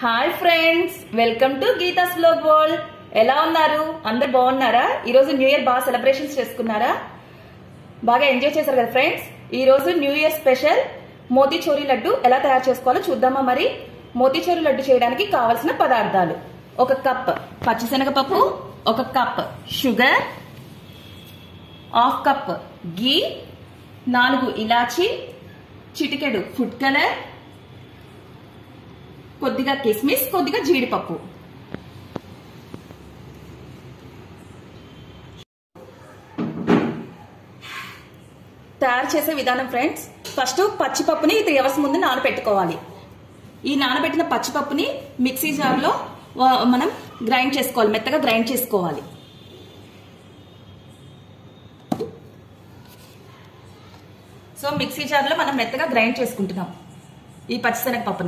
Hi friends welcome to Geetha's blog world ఎలా ఉన్నారు అందరు బాగున్నారా ఈరోజు న్యూ ఇయర్ బాగా సెలబ్రేషన్స్ చేసుకున్నారా బాగా ఎంజాయ్ చేశారు కదా ఫ్రెండ్స్ ఈ రోజు new year special motichoor laddu ఎలా తయారు చేసుకోవాలో చూద్దామా మరి మోతీచూరి లడ్డు చేయడానికి కావలసిన పదార్థాలు ఒక కప్ పచ్చిశనగపప్పు ఒక cup sugar half cup ghee నాలుగు ఇలాచి చిటికెడు ఫుడ్ కలర్ కొద్దిగా కిస్మిస్ కొద్దిగా జీడిపప్పు తయారు చేసే విధానం ఫ్రెండ్స్ ఫస్ట్ పచ్చిపప్పుని త్రీ అవర్స్ ముందు నానబెట్టుకోవాలి ఈ నానబెట్టిన పచ్చిపప్పుని మిక్సీ జార్లో వా- మనం గ్రైండ్ చేసుకోవాలి మెత్తగా గ్రైండ్ చేసుకోవాలి సో మిక్సీ జార్లో మనం మెత్తగా గ్రైండ్ చేసుకుంటున్నాం ఈ పచ్చిశనగ పప్పుని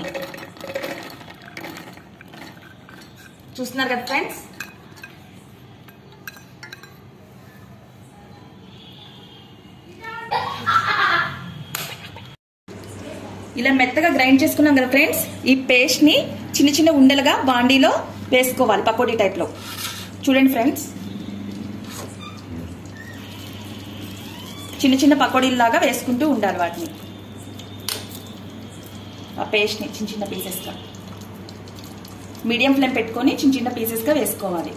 చూస్తున్నారు కదా ఫ్రెండ్స్ ఇలా మెత్తగా గ్రైండ్ చేసుకున్నాం కదా ఫ్రెండ్స్ ఈ పేస్ట్ ని చిన్న చిన్న ఉండలుగా బాండీలో వేసుకోవాలి పకోడీ టైప్ లో చూడండి ఫ్రెండ్స్ చిన్న చిన్న పకోడీలాగా వేసుకుంటూ ఉండాలి వాటిని ఆ పేస్ట్ ని చిన్న చిన్న పీసెస్ గా మీడియం ఫ్లేమ్ పెట్టుకొని చిన్న చిన్న పీసెస్ గా వేసుకోవాలి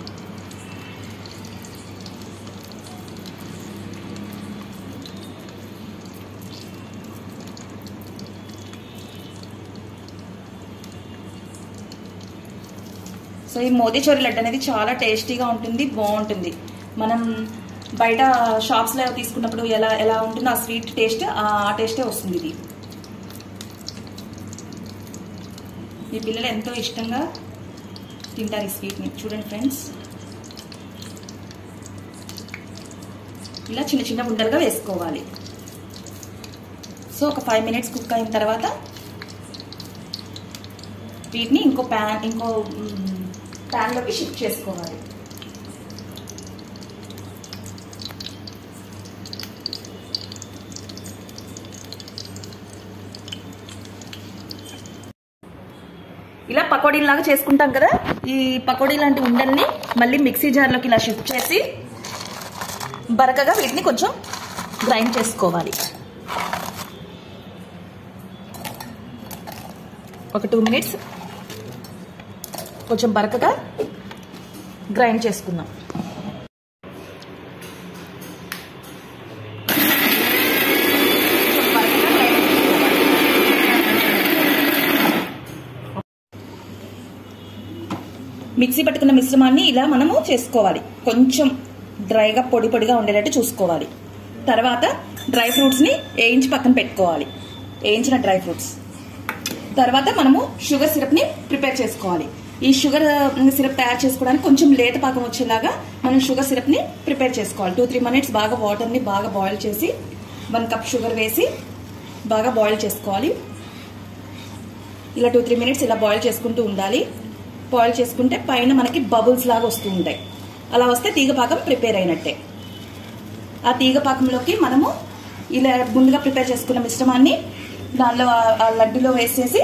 సో ఈ మోతీచూరి లడ్డు అనేది చాలా టేస్టీగా ఉంటుంది బాగుంటుంది మనం బయట షాప్స్లో తీసుకున్నప్పుడు ఎలా ఎలా ఉంటుందో ఆ స్వీట్ టేస్ట్ ఆ టేస్టే వస్తుంది ఇది ఈ పిల్లలు ఎంతో ఇష్టంగా తింటారు ఈ స్వీట్ని చూడండి ఫ్రెండ్స్ ఇలా చిన్న చిన్న ఉండలుగా వేసుకోవాలి సో ఒక ఫైవ్ మినిట్స్ కుక్ అయిన తర్వాత వీటిని ఇంకో ప్యాన్ ఇంకో ప్యాన్లోకి షిఫ్ట్ చేసుకోవాలి ఇలా పకోడీలాగా చేసుకుంటాం కదా ఈ పకోడీ లాంటి ఉండల్ని మళ్ళీ మిక్సీ జార్లోకి ఇలా షిఫ్ట్ చేసి బరకగా వీటిని కొంచెం గ్రైండ్ చేసుకోవాలి ఒక టూ మినిట్స్ కొంచెం బరకగా గ్రైండ్ చేసుకుందాం మిక్సీ పట్టుకున్న మిశ్రమాన్ని ఇలా మనము చేసుకోవాలి కొంచెం డ్రైగా పొడి పొడిగా ఉండేటట్టు చూసుకోవాలి తర్వాత డ్రై ఫ్రూట్స్ని వేయించి పక్కన పెట్టుకోవాలి వేయించిన డ్రై ఫ్రూట్స్ తర్వాత మనము షుగర్ సిరప్ని ప్రిపేర్ చేసుకోవాలి ఈ షుగర్ సిరప్ తయారు చేసుకోవడానికి కొంచెం లేత పాకం వచ్చేలాగా మనం షుగర్ సిరప్ని ప్రిపేర్ చేసుకోవాలి టూ త్రీ మినిట్స్ బాగా వాటర్ని బాగా బాయిల్ చేసి వన్ కప్ షుగర్ వేసి బాగా బాయిల్ చేసుకోవాలి ఇలా టూ త్రీ మినిట్స్ ఇలా బాయిల్ చేసుకుంటూ ఉండాలి బాయిల్ చేసుకుంటే పైన మనకి బబుల్స్ లాగా వస్తూ ఉంటాయి అలా వస్తే తీగ పాకం ప్రిపేర్ అయినట్టే ఆ తీగ పాకంలోకి మనము ఇలా ముందుగా ప్రిపేర్ చేసుకున్న మిశ్రమాన్ని దానిలో ఆ- ఆ లడ్డులో వేసేసి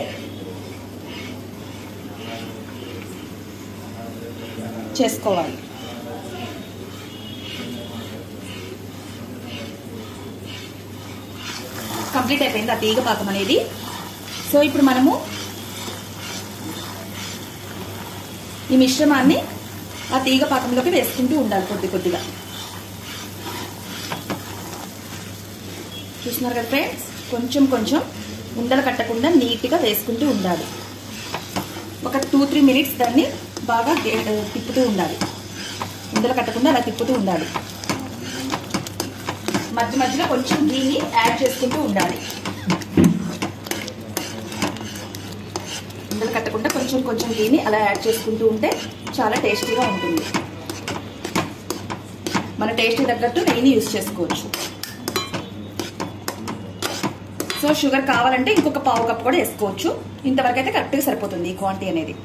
చేసుకోవాలి కంప్లీట్ అయిపోయింది ఆ తీగ పాకం అనేది సో ఇప్పుడు మనము ఈ మిశ్రమాన్ని ఆ తీగ పాకంలోకి వేసుకుంటూ ఉండాలి కొద్ది కొద్దిగా చూస్తున్నారు కదా ఫ్రెండ్స్ కొంచెం కొంచెం ఉండలు కట్టకుండా నీట్గా వేసుకుంటూ ఉండాలి ఒక టూ త్రీ మినిట్స్ దాన్ని బాగా గే- తిప్పుతూ ఉండాలి ఉండలు కట్టకుండా అలా తిప్పుతూ ఉండాలి మధ్య మధ్యలో కొంచెం గీని యాడ్ చేసుకుంటూ ఉండాలి ఉండలు కట్టకుండా కొంచెం కొంచెం గీని అలా యాడ్ చేసుకుంటూ ఉంటే చాలా టేస్టీగా ఉంటుంది మన టేస్ట్ తగ్గట్టు నెయ్యిని యూస్ చేసుకోవచ్చు సో షుగర్ కావాలంటే ఇంకొక పావు కప్ కూడా వేసుకోవచ్చు ఇంతవరకు అయితే కరెక్ట్గా సరిపోతుంది ఈ క్వాంటిటీ అనేది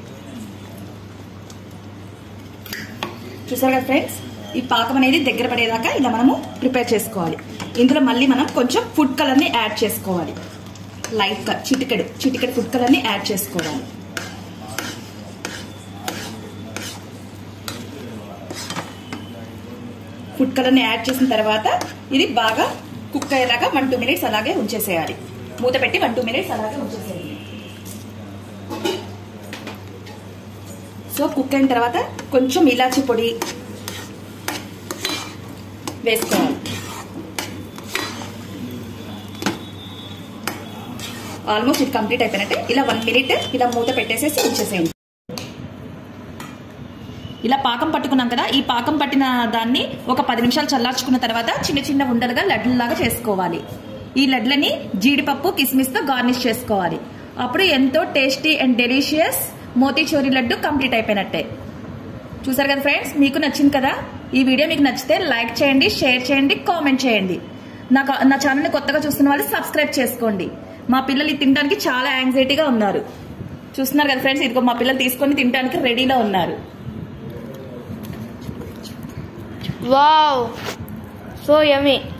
చూసారు కదా ఫ్రెండ్స్ ఈ పాకం అనేది దగ్గర పడేదాకా ఇలా మనము ప్రిపేర్ చేసుకోవాలి ఇందులో మళ్ళీ మనం కొంచెం ఫుడ్ కలర్ని యాడ్ చేసుకోవాలి లైట్గా చిటికెడు చిటికెడు ఫుడ్ కలర్ని యాడ్ చేసుకోవాలి ఫుడ్ కలర్ని యాడ్ చేసిన తర్వాత ఇది బాగా కుక్ అయ్యేలాగా వన్ టూ మినిట్స్ అలాగే ఉంచేసేయాలి మూత పెట్టి వన్ టూ మినిట్స్ అలాగే ఉంచేసేయాలి సో కుక్ అయిన తర్వాత కొంచెం ఇలాచి పొడి వేసుకోవాలి ఆల్మోస్ట్ ఇది కంప్లీట్ అయిపోయినట్టే ఇలా వన్ మినిట్ ఇలా మూత పెట్టేసేసి ఉంచేసేయండి ఇలా పాకం పట్టుకున్నాం కదా ఈ పాకం పట్టిన దాన్ని ఒక పది నిమిషాలు చల్లార్చుకున్న తర్వాత చిన్న చిన్న ఉండలుగా లడ్లలాగా చేసుకోవాలి ఈ లడ్లని జీడిపప్పు కిస్మిస్తో గార్నిష్ చేసుకోవాలి అప్పుడు ఎంతో tasty and delicious motichoor laddu complete అయిపోయినట్టే చూసారు కదా ఫ్రెండ్స్ మీకు నచ్చింది కదా ఈ వీడియో మీకు నచ్చితే లైక్ చేయండి షేర్ చేయండి కామెంట్ చేయండి నా నా ఛానల్ని కొత్తగా చూస్తున్న వాళ్ళు సబ్స్క్రైబ్ చేసుకోండి మా పిల్లలు ఇది తినడానికి చాలా యాంగ్జైటీగా ఉన్నారు చూస్తున్నారు కదా ఫ్రెండ్స్ ఇదిగో మా పిల్లలు తీసుకొని తినడానికి రెడీలో ఉన్నారు Wow, so yummy.